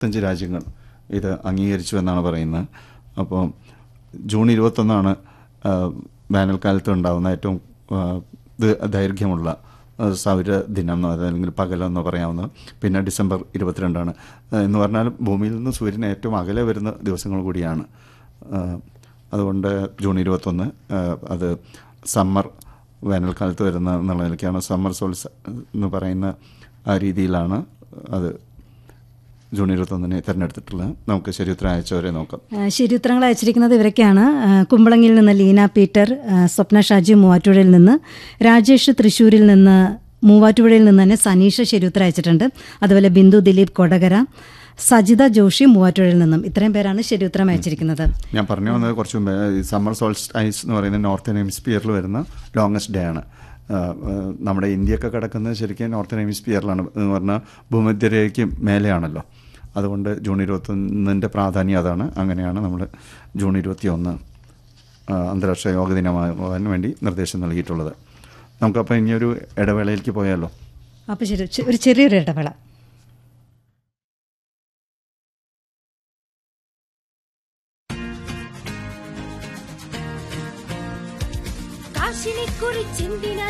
ഇരുപത്തഞ്ച് രാജ്യങ്ങൾ ഇത് അംഗീകരിച്ചു എന്നാണ് പറയുന്നത് അപ്പോൾ ജൂൺ ഇരുപത്തൊന്നാണ് ആ, വേനൽക്കാലത്ത് ഉണ്ടാകുന്ന ഏറ്റവും ആ, ദ- ദൈർഘ്യമുള്ള ആ, സൗര ദിനം എന്നോ അല്ലെങ്കിൽ പകലെന്നോ പറയാവുന്നത് പിന്നെ ഡിസംബർ ഇരുപത്തിരണ്ടാണ് ആ, എന്ന് പറഞ്ഞാൽ ഭൂമിയിൽ നിന്ന് സൂര്യൻ ഏറ്റവും അകലെ വരുന്ന ദിവസങ്ങൾ കൂടിയാണ് ആ, അതുകൊണ്ട് ജൂൺ ഇരുപത്തൊന്ന് ആ, അത് സമ്മർ വേനൽക്കാലത്ത് വരുന്ന എന്നുള്ള നിലയ്ക്കാണ് സമ്മർ സോൾസ് എന്ന് പറയുന്ന ആ രീതിയിലാണ് അത് ജൂൺ ഇരുപത്തൊന്നിനെ തിരഞ്ഞെടുത്തിട്ടുള്ളത് നമുക്ക് ശരി ഉത്തരം അയച്ചവരെ നോക്കാം ആ, ശരി ഉത്തരങ്ങൾ അയച്ചിരിക്കുന്നത് ഇവരൊക്കെയാണ് ആ, കുമ്പളങ്ങിയിൽ നിന്ന് ലീന പീറ്റർ ആ, സ്വപ്ന ഷാജി മൂവാറ്റുപുഴയിൽ നിന്ന് രാജേഷ് തൃശ്ശൂരിൽ നിന്ന് മൂവാറ്റുപുഴയിൽ നിന്ന് തന്നെ സനീഷ ശരി ഉത്തരം അയച്ചിട്ടുണ്ട് അതുപോലെ ബിന്ദു ദിലീപ് കൊടകര സജിത ജോഷി മൂവാറ്റുപുഴയിൽ നിന്നും ഇത്രയും പേരാണ് ശരി ഉത്തരം അയച്ചിരിക്കുന്നത് ഞാൻ പറഞ്ഞു വന്നത് കുറച്ച് മുമ്പ് ഈ സമ്മർ സോൾസ് ഐസ് എന്ന് പറയുന്ന നോർത്തേൺ ഹെമിസ്ഫിയറിൽ വരുന്ന ലോങ്ങസ്റ്റ് ഡേ ആണ് ആ, ആ, നമ്മുടെ ഇന്ത്യയൊക്കെ കിടക്കുന്നത് ശരിക്കും നോർത്തേൺ ഹെമിസ്ഫിയറിലാണ് എന്ന് പറഞ്ഞാൽ ഭൂമധ്യരേഖയ്ക്ക് മേലെയാണല്ലോ അതുകൊണ്ട് ജൂൺ ഇരുപത്തൊന്നിൻ്റെ പ്രാധാന്യം അതാണ് അങ്ങനെയാണ് നമ്മൾ ജൂൺ ഇരുപത്തി ഒന്ന് അന്താരാഷ്ട്ര യോഗ ദിനമാകാൻ വേണ്ടി നിർദ്ദേശം നൽകിയിട്ടുള്ളത് നമുക്കപ്പോൾ ഇനിയൊരു ഇടവേളയിലേക്ക് പോയാലോ അപ്പോൾ ശരി ചെ- ഒരു ചെറിയൊരു ഇടവേള കാശിനെ കുറിച്ചെന്തിനാ